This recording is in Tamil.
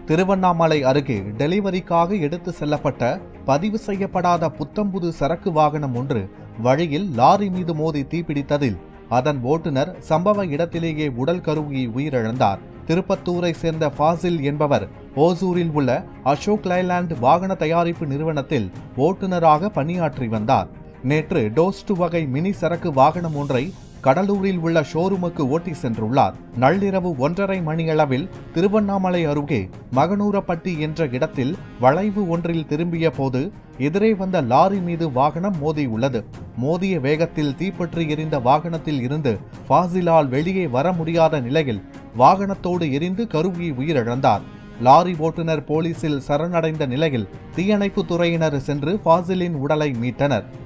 திருவண்ணாமலை அருகே டெலிவரிக்காக எடுத்து செல்லப்பட்ட பதிவு செய்யப்படாத புத்தம்புது சரக்கு வாகனம் ஒன்று வழியில் லாரி மீது மோதி தீப்பிடித்ததில் அதன் ஓட்டுநர் சம்பவ இடத்திலேயே உடல் கருகி உயிரிழந்தார் திருப்பத்தூரை சேர்ந்த ஃபாசில் என்பவர் ஓசூரில் உள்ள அசோக் லைலாண்ட் வாகன தயாரிப்பு நிறுவனத்தில் ஓட்டுநராக பணியாற்றி வந்தார் நேற்று டோஸ்டு வகை மினி சரக்கு வாகனம் ஒன்றை கடலூரில் உள்ள ஷோரூமுக்கு ஓட்டி சென்றுள்ளார் நள்ளிரவு ஒன்றரை மணியளவில் திருவண்ணாமலை அருகே மகனூரப்பட்டி என்ற இடத்தில் வளைவு ஒன்றில் திரும்பிய போது எதிரே வந்த லாரி மீது வாகனம் மோதியுள்ளது மோதிய வேகத்தில் தீப்பற்றி எரிந்த வாகனத்தில் இருந்து ஃபாசிலால் வெளியே வர முடியாத நிலையில் வாகனத்தோடு எரிந்து கருகி உயிரிழந்தார் லாரி ஓட்டுநர் போலீசில் சரணடைந்த நிலையில் தீயணைப்பு துறையினர் சென்று ஃபாசிலின் உடலை மீட்டனர்